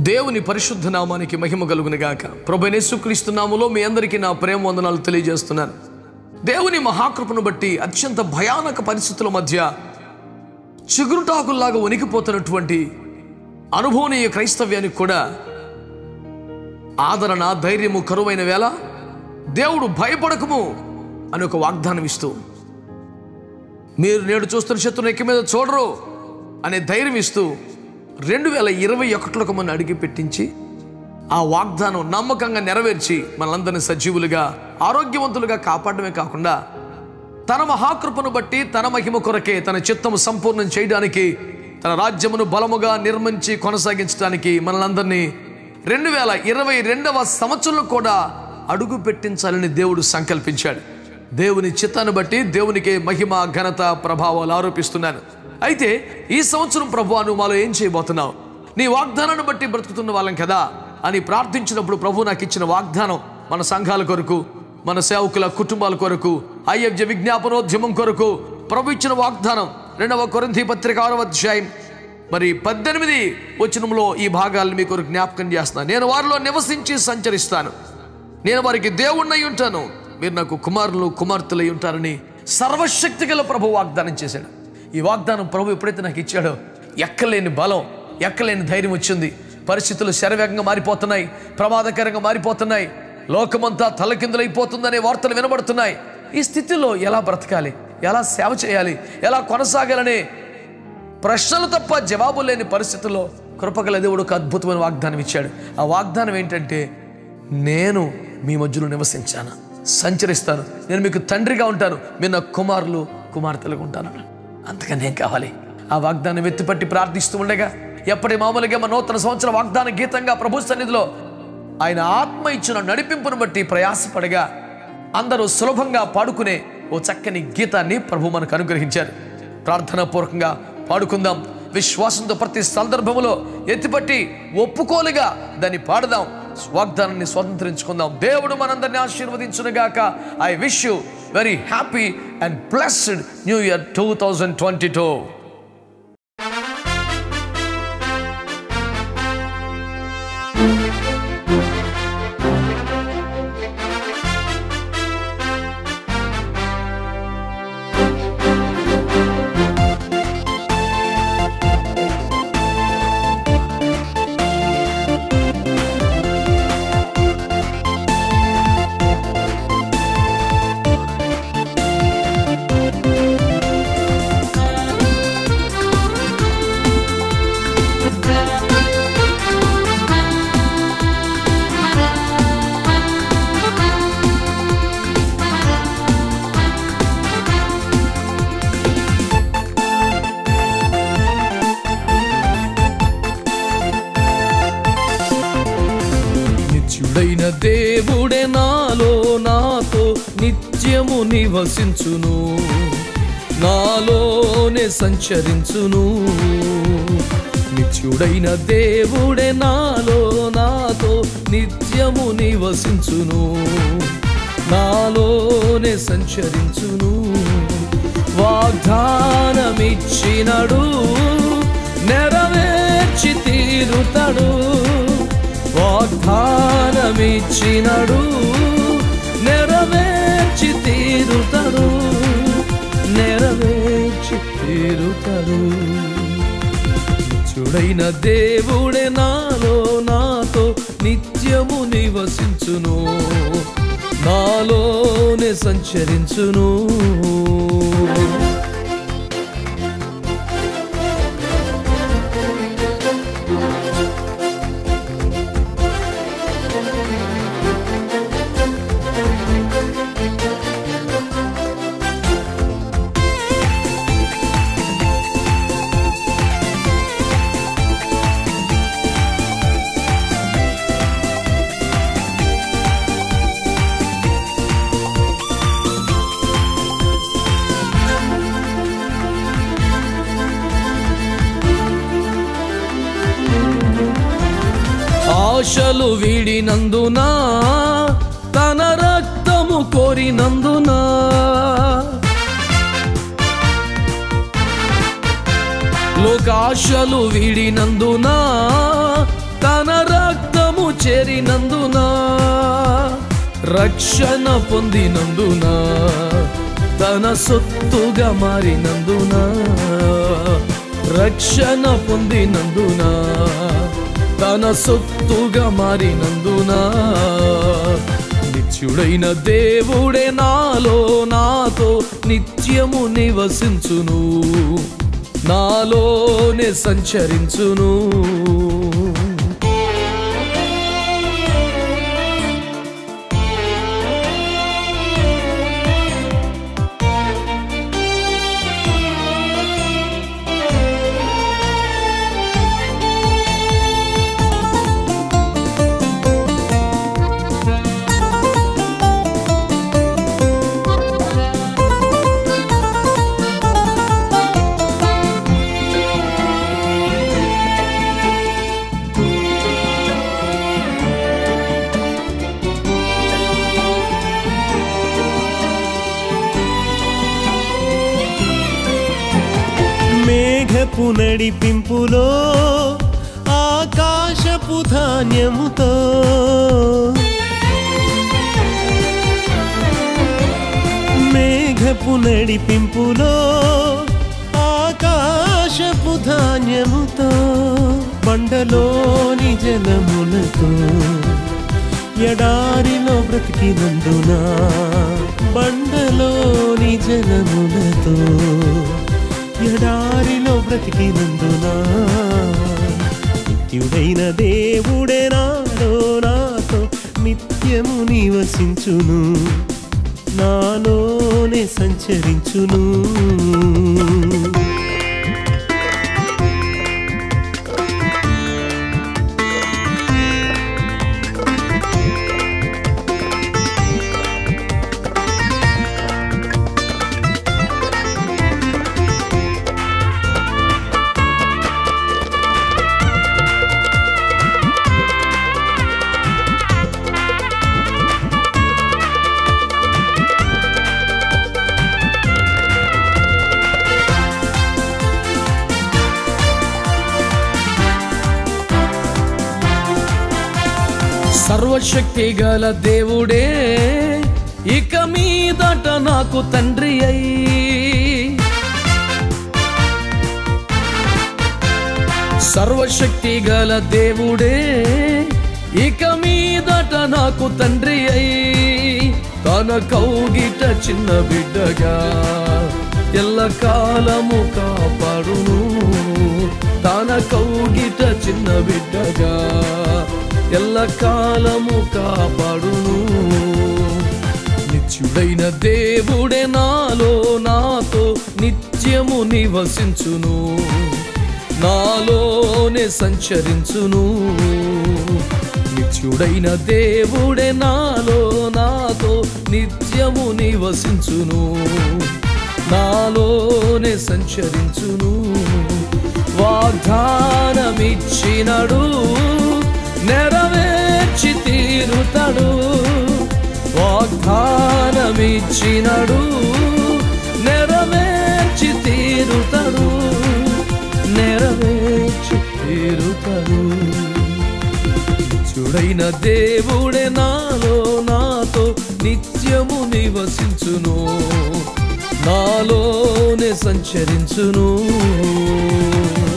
దేవుని పరిశుద్ధ నామానికి మహిమ కలుగును గాక ప్రభు యేసుక్రీస్తు నామములో మీ అందరికీ నా ప్రేమ వందనాలు తెలియజేస్తున్నాను దేవుని మహాకృపను బట్టి అత్యంత భయానక పరిస్థితుల మధ్య చిగురుటాకుల్లాగా వణికిపోతున్నటువంటి అనుభవనీయ క్రైస్తవ్యానికి కూడా ఆదరణ ధైర్యము కరువైన వేళ దేవుడు భయపడకము అని ఒక వాగ్దానం ఇస్తూ మీరు నేడు చూస్తున్న శత్రుని ఎక్కి మీద చూడరు అనే ధైర్యం ఇస్తూ రెండు వేల ఇరవై ఒకటిలోకి మన అడిగి పెట్టించి ఆ వాగ్దానం నమ్మకంగా నెరవేర్చి మనందరిని సజీవులుగా ఆరోగ్యవంతులుగా కాపాడమే కాకుండా తన మహాకృపను బట్టి తన మహిమ కొరకే తన చిత్తము సంపూర్ణం చేయడానికి తన రాజ్యమును బలముగా నిర్మించి కొనసాగించడానికి మనలందరినీ రెండు వేల ఇరవై రెండవ సంవత్సరంలో కూడా అడుగు పెట్టించాలని దేవుడు సంకల్పించాడు దేవుని చిత్తాన్ని బట్టి దేవునికి మహిమ ఘనత ప్రభావాలు ఆరోపిస్తున్నాను అయితే ఈ సంవత్సరం ప్రభు నువ్వు మాలో ఏం చేయబోతున్నావు నీ వాగ్దానాన్ని బట్టి బ్రతుకుతున్న వాళ్ళం కదా అని ప్రార్థించినప్పుడు ప్రభు నాకు ఇచ్చిన వాగ్దానం మన సంఘాల కొరకు మన సేవకుల కుటుంబాల కొరకు ఐఎఫ్జ విజ్ఞాపనోద్యమం కొరకు ప్రభు ఇచ్చిన వాగ్దానం రెండవ కొరింథీ పత్రిక ఆరవ అధ్యాయం మరి పద్దెనిమిది వచనంలో ఈ భాగాలను మీ కొరకు జ్ఞాపకం చేస్తున్నాను నేను వారిలో నివసించి సంచరిస్తాను నేను వారికి దేవుణ్ణి ఉంటాను మీరు నాకు కుమారులు కుమార్తెలై ఉంటారని సర్వశక్తి గల ప్రభు వాగ్దానం చేశాడు ఈ వాగ్దానం ప్రభు ఎప్పుడైతే నాకు ఇచ్చాడో ఎక్కలేని బలం ఎక్కలేని ధైర్యం వచ్చింది పరిస్థితులు శరవేగంగా మారిపోతున్నాయి ప్రమాదకరంగా మారిపోతున్నాయి లోకమంతా తలకిందులైపోతుందనే వార్తలు వినబడుతున్నాయి ఈ స్థితిలో ఎలా బ్రతకాలి ఎలా సేవ చేయాలి ఎలా కొనసాగాలనే ప్రశ్నలు తప్ప జవాబు లేని పరిస్థితుల్లో కృపగల దేవుడు ఒక అద్భుతమైన వాగ్దానం ఇచ్చాడు ఆ వాగ్దానం ఏంటంటే నేను మీ మధ్యలో నివసించాను సంచరిస్తాను నేను మీకు తండ్రిగా ఉంటాను మీరు నా కుమారులు కుమార్తెలుగా ఉంటాను అంతకని ఏం కావాలి ఆ వాగ్దానం ఎత్తిపట్టి ప్రార్థిస్తూ ఉండగా ఎప్పటి మామూలుగా మన నూతన సంవత్సర వాగ్దాన గీతంగా ప్రభు సన్నిధిలో ఆయన ఆత్మ ఇచ్చిన నడిపింపును బట్టి ప్రయాసపడగా అందరూ సులభంగా పాడుకునే ఓ చక్కని గీతాన్ని ప్రభు మనకు అనుగ్రహించారు ప్రార్థనాపూర్వకంగా పాడుకుందాం విశ్వాసంతో ప్రతి సందర్భములో ఎత్తిపట్టి ఒప్పుకోలుగా దాన్ని పాడదాం వాగ్దానాన్ని స్వతంత్రించుకుందాం దేవుడు మనందరినీ ఆశీర్వదించునుగాక I wish you very happy and blessed new year two thousand twenty two నిత్యుడైన దేవుడే నాలో నాతో నిత్యము నివసించును నాలోనే సంచరించును నిత్యుడైన దేవుడే నాలో నాతో నిత్యము నివసించును నాలోనే సంచరించును వాగ్దానమిచ్చినడు నెరవేర్చి తీరుతాడు వాగ్దానమిచ్చినడు నెరవేర్చి తీరుతాడు నెరవేర్చి తీరుతాడు చూడైన దేవుడే నాలో నాతో నిత్యము నివసించును నాలోనే సంచరించును ఆశలు వీడినందున తన రక్తము కోరినందున లోకాశలు వీడినందున తన చేరినందున రక్షణ పొందినందున తన సొత్తుగా మారినందున రక్షణ పొందినందున తన సొత్తుగా మారినందున నిత్యుడైన దేవుడే నాలో నాతో నిత్యము నివసించును నాలోనే సంచరించును మేఘపు నడిపింపులో ఆకాశపు ధాన్యముతో మేఘపు నడిపింపులో ఆకాశపు ధాన్యముతో బండలోని జలములతో ఎడారిలో బ్రతికినందున బండలోని జలములతో ఎడారిలో బ్రతికినందున నిత్యుడైన దేవుడే నాలో నాతో నిత్యము నివసించును నాలోనే సంచరించును సర్వశక్తి గల దేవుడే ఇక మీదట నాకు తండ్రి అయి సర్వశక్తి గల దేవుడే ఇక మీదట నాకు తండ్రి అయి తన కౌగిట చిన్న బిడ్డగా ఎల్ల కాలము కాపాడును తన కౌగిట చిన్న బిడ్డగా ఎల్ల కాలము కాపాడును నిత్యుడైన దేవుడే నాలో నాతో నిత్యము నివసించును నాలోనే సంచరించును నిత్యుడైన దేవుడే నాలో నాతో నిత్యము నివసించును నాలోనే సంచరించును వాగ్దానమిచ్చినడు నెరవేర్చి తీరుతాడు వాగ్దానమిచ్చినడు నెరవేర్చి తీరుతాడు నెరవేర్చి తీరుతాడు చూడైన దేవుడే నాలో నాతో నిత్యము నివసించును నాలోనే సంచరించును